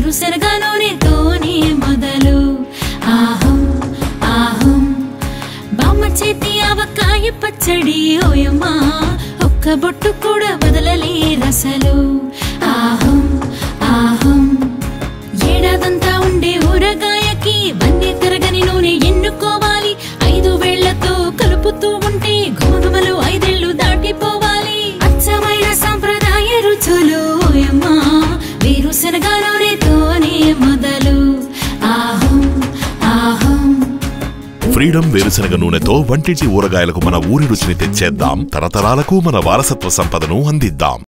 వేరుశనగ నూనెతోనే మొదలు ఆహం ఆహం బామ్మ చేతి ఆవకాయ పచ్చడి ఓయమ్మా ఒక్క బొట్టు కూడా వదలలే రసలు ఆహం ఆహం ఏడాదంతా ఉండే ఊరగాయకి వన్నీ తిరగని నూనె ఎన్నుకోవాలి ఐదు వేళ్లతో కలుపుతూ ఉంటే ఘుమఘుమలు ఐదేళ్లు దాటిపోవాలి అచ్చమైన సంప్రదాయ రుచులు ఓయమ్మా వేరుశనగ నూనెతోనే మొదలు ఆహం ఆహం ఫ్రీడమ్ వేరుశనగ నూనెతో వంటింటి ఊరగాయలకు మన ఊరి రుచిని తెచ్చేద్దాం తరతరాలకు మన వారసత్వ సంపదను అందిద్దాం